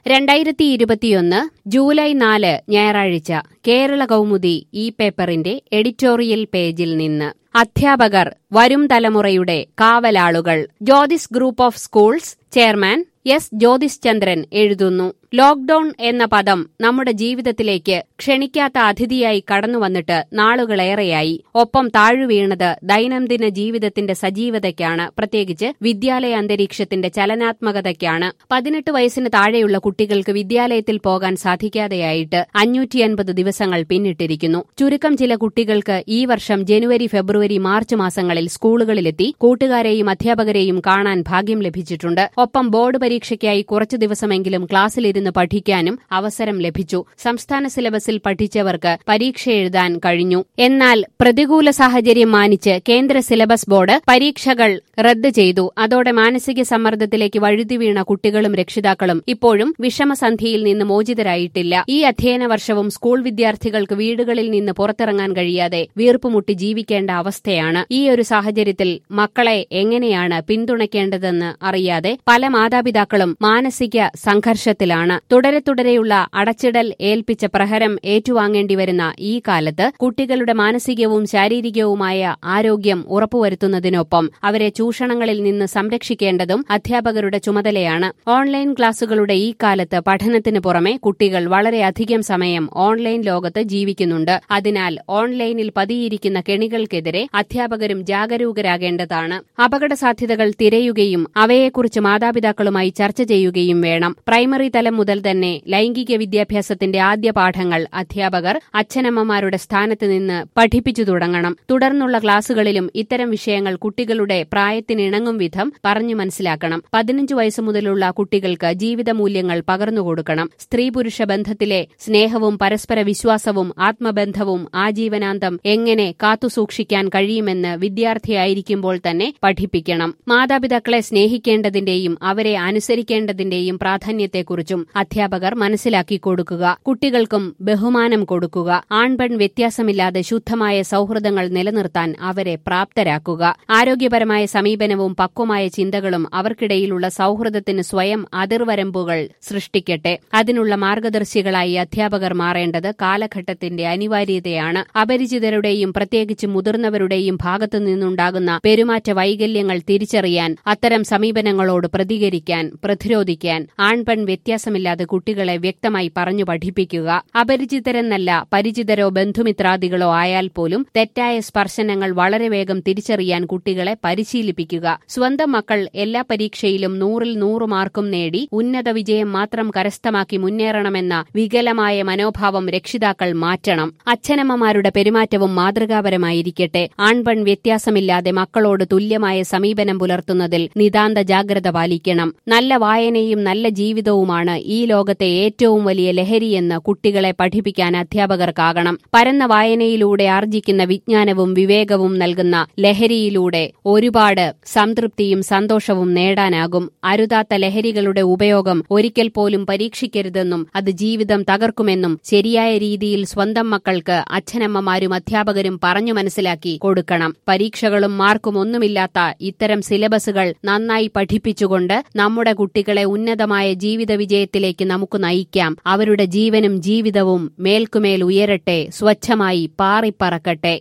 രണ്ടായിരത്തി ഇരുപത്തിയൊന്ന് ജൂലൈ നാല് ഞായറാഴ്ച കേരള കൗമുദി ഈ പേപ്പറിന്റെ എഡിറ്റോറിയൽ പേജിൽ നിന്ന് അധ്യാപകർ വരും തലമുറയുടെ കാവലാളുകൾ Jyothis group of schools chairman S Jyothis Chandran എഴുതുന്നു ലോക്ഡൌൺ എന്ന പദം നമ്മുടെ ജീവിതത്തിലേക്ക് ക്ഷണിക്കാത്ത അതിഥിയായി കടന്നുവന്നിട്ട് നാളുകളേറെയായി ഒപ്പം താഴുവീണത് ദൈനംദിന ജീവിതത്തിന്റെ സജീവതയ്ക്കാണ് പ്രത്യേകിച്ച് വിദ്യാലയ അന്തരീക്ഷത്തിന്റെ ചലനാത്മകതയ്ക്കാണ് പതിനെട്ട് വയസ്സിന് താഴെയുള്ള കുട്ടികൾക്ക് വിദ്യാലയത്തിൽ പോകാൻ സാധിക്കാതെയായിട്ട് അഞ്ഞൂറ്റിയൻപത് ദിവസങ്ങൾ പിന്നിട്ടിരിക്കുന്നു ചുരുക്കം ചില കുട്ടികൾക്ക് ഈ വർഷം ജനുവരി ഫെബ്രുവരി മാർച്ച് മാസങ്ങളിൽ സ്കൂളുകളിലെത്തി കൂട്ടുകാരെയും അധ്യാപകരെയും കാണാൻ ഭാഗ്യം ലഭിച്ചിട്ടുണ്ട് ഒപ്പം ബോർഡ് പരീക്ഷയ്ക്കായി കുറച്ചു ദിവസമെങ്കിലും ക്ലാസ്സിലിരുന്ന് പഠിക്കാനും അവസരം ലഭിച്ചു സംസ്ഥാന സിലബസിൽ പഠിച്ചവർക്ക് പരീക്ഷ എഴുതാൻ കഴിഞ്ഞു എന്നാൽ പ്രതികൂല സാഹചര്യം മാനിച്ച് കേന്ദ്ര സിലബസ് ബോർഡ് പരീക്ഷകൾ റദ്ദ് ചെയ്തു അതോടെ മാനസിക സമ്മർദ്ദത്തിലേക്ക് വഴുതി വീണ കുട്ടികളും രക്ഷിതാക്കളും ഇപ്പോഴും വിഷമസന്ധിയിൽ നിന്ന് മോചിതരായിട്ടില്ല ഈ അധ്യയന വർഷവും സ്കൂൾ വിദ്യാർത്ഥികൾക്ക് വീടുകളിൽ നിന്ന് പുറത്തിറങ്ങാൻ കഴിയാതെ വീർപ്പുമുട്ടി ജീവിക്കേണ്ട അവസ്ഥയാണ് ഈ ഒരു സാഹചര്യത്തിൽ മക്കളെ എങ്ങനെയാണ് പിന്തുണയ്ക്കേണ്ടതെന്ന് അറിയാതെ പല മാതാപിതാക്കളും മാനസിക സംഘർഷത്തിലാണ് തുടരെ തുടരെയുള്ള അടച്ചിടൽ ഏൽപ്പിച്ച പ്രഹരം ഏറ്റുവാങ്ങേണ്ടി വരുന്ന ഈ കാലത്ത് കുട്ടികളുടെ മാനസികവും ശാരീരികവുമായ ആരോഗ്യം ഉറപ്പുവരുത്തുന്നതിനൊപ്പം അവരെ ചൂഷണങ്ങളിൽ നിന്ന് സംരക്ഷിക്കേണ്ടതും അധ്യാപകരുടെ ചുമതലയാണ് ഓൺലൈൻ ക്ലാസുകളുടെ ഈ കാലത്ത് പഠനത്തിന് പുറമെ കുട്ടികൾ വളരെയധികം സമയം ഓൺലൈൻ ലോകത്ത് ജീവിക്കുന്നുണ്ട് അതിനാൽ ഓൺലൈനിൽ പതിയിരിക്കുന്ന കെണികൾക്കെതിരെ അധ്യാപകരും ജാഗരൂകരാകേണ്ടതാണ് അപകട സാധ്യതകൾ തിരയുകയും അവയെക്കുറിച്ച് മാതാപിതാക്കളുമായി ചർച്ച ചെയ്യുകയും വേണം പ്രൈമറി തലം മുതൽ തന്നെ ലൈംഗിക വിദ്യാഭ്യാസത്തിന്റെ ആദ്യ പാഠങ്ങൾ അധ്യാപകർ അച്ഛനമ്മമാരുടെ സ്ഥാനത്ത് നിന്ന് പഠിപ്പിച്ചു തുടങ്ങണം തുടർന്നുള്ള ക്ലാസുകളിലും ഇത്തരം വിഷയങ്ങൾ കുട്ടികളുടെ പ്രായത്തിനിണങ്ങും വിധം പറഞ്ഞു മനസ്സിലാക്കണം പതിനഞ്ചു വയസ്സ് മുതലുള്ള കുട്ടികൾക്ക് ജീവിത മൂല്യങ്ങൾ പകർന്നുകൊടുക്കണം സ്ത്രീ പുരുഷ ബന്ധത്തിലെ സ്നേഹവും പരസ്പര വിശ്വാസവും ആത്മബന്ധവും ആജീവനാന്തം എങ്ങനെ കാത്തുസൂക്ഷിക്കാൻ കഴിയുമെന്ന് വിദ്യാർത്ഥിയായിരിക്കുമ്പോൾ തന്നെ പഠിപ്പിക്കണം മാതാപിതാക്കളെ സ്നേഹിക്കേണ്ടതിന്റെയും അവരെ അനുസരിക്കേണ്ടതിന്റെയും പ്രാധാന്യത്തെക്കുറിച്ചും അധ്യാപകർ മനസ്സിലാക്കി കൊടുക്കുക കുട്ടികൾക്കും ബഹുമാനം കൊടുക്കുക ആൺപെൺ വ്യത്യാസമില്ലാതെ ശുദ്ധമായ സൌഹൃദങ്ങൾ നിലനിർത്താൻ അവരെ പ്രാപ്തരാക്കുക ആരോഗ്യപരമായ സമീപനവും പക്വമായ ചിന്തകളും അവർക്കിടയിലുള്ള സൌഹൃദത്തിന് സ്വയം അതിർവരമ്പുകൾ സൃഷ്ടിക്കട്ടെ അതിനുള്ള മാർഗദർശികളായി അധ്യാപകർ മാറേണ്ടത് കാലഘട്ടത്തിന്റെ അനിവാര്യതയാണ് അപരിചിതരുടെയും പ്രത്യേകിച്ച് മുതിർന്നവരുടെയും ഭാഗത്തു നിന്നുണ്ടാകുന്ന പെരുമാറ്റ വൈകല്യങ്ങൾ തിരിച്ചറിയാൻ അത്തരം സമീപനങ്ങളോട് പ്രതികരിക്കാൻ പ്രതിരോധിക്കാൻ ആൺപെൺ വ്യത്യാസമില്ലാതെ കുട്ടികളെ വ്യക്തമായി പറഞ്ഞു പഠിപ്പിക്കുക അപരിചിതരെന്നല്ല പരിചിതരോ ബന്ധുമിത്രാദികളോ ആയാൽ പോലും തെറ്റായ സ്പർശനങ്ങൾ വളരെ വേഗം തിരിച്ചറിയാൻ കുട്ടികളെ പരിശീലിപ്പിക്കുക സ്വന്തം മക്കൾ എല്ലാ പരീക്ഷയിലും നൂറിൽ നൂറ് മാർക്കും നേടി ഉന്നത വിജയം മാത്രം കരസ്ഥമാക്കി മുന്നേറണമെന്ന വികലമായ മനോഭാവം രക്ഷിതാക്കൾ മാറ്റണം അച്ഛനമ്മമാരുടെ പെരുമാറ്റവും മാതൃകാപരമായിരിക്കട്ടെ ആൺപെൺ വ്യത്യാസമില്ലാതെ മക്കളോട് തുല്യമായ സമീപനം പുലർത്തുന്നതിൽ നിതാന്ത ജാഗ്രത പാലിക്കണം നല്ല വായനയും നല്ല ജീവിതവുമാണ് ഈ ലോകത്തെ ഏറ്റവും വലിയ ലഹരിയെന്ന് കുട്ടികളെ പഠിപ്പിക്കാൻ അധ്യാപകർക്കാകണം പരന്ന വായനയിലൂടെ ആർജിക്കുന്ന വിജ്ഞാനവും വിവേകവും നൽകുന്ന ലഹരിയിലൂടെ ഒരുപാട് സംതൃപ്തിയും സന്തോഷവും നേടാനാകും അരുതാത്ത ലഹരികളുടെ ഉപയോഗം ഒരിക്കൽ പോലും പരീക്ഷിക്കരുതെന്നും അത് ജീവിതം തകർക്കുമെന്നും ശരിയായ രീതിയിൽ സ്വന്തം മക്കൾക്ക് അച്ഛനമ്മമാരും അധ്യാപകരും പറഞ്ഞു മനസ്സിലാക്കി കൊടുക്കണം പരീക്ഷകളും മാർക്കും ഒന്നുമില്ലാത്ത ഇത്തരം സിലബസുകൾ നന്നായി പഠിപ്പിച്ചുകൊണ്ട് നമ്മുടെ കുട്ടികളെ ഉന്നതമായ ജീവിത വിജയത്തിലേക്ക് നമുക്ക് നയിക്കാം അവരുടെ ജീവനും ജീവിതവും മേൽക്കുമേൽ ഉയരട്ടെ സ്വച്ഛമായി പാറിപ്പറക്കട്ടെ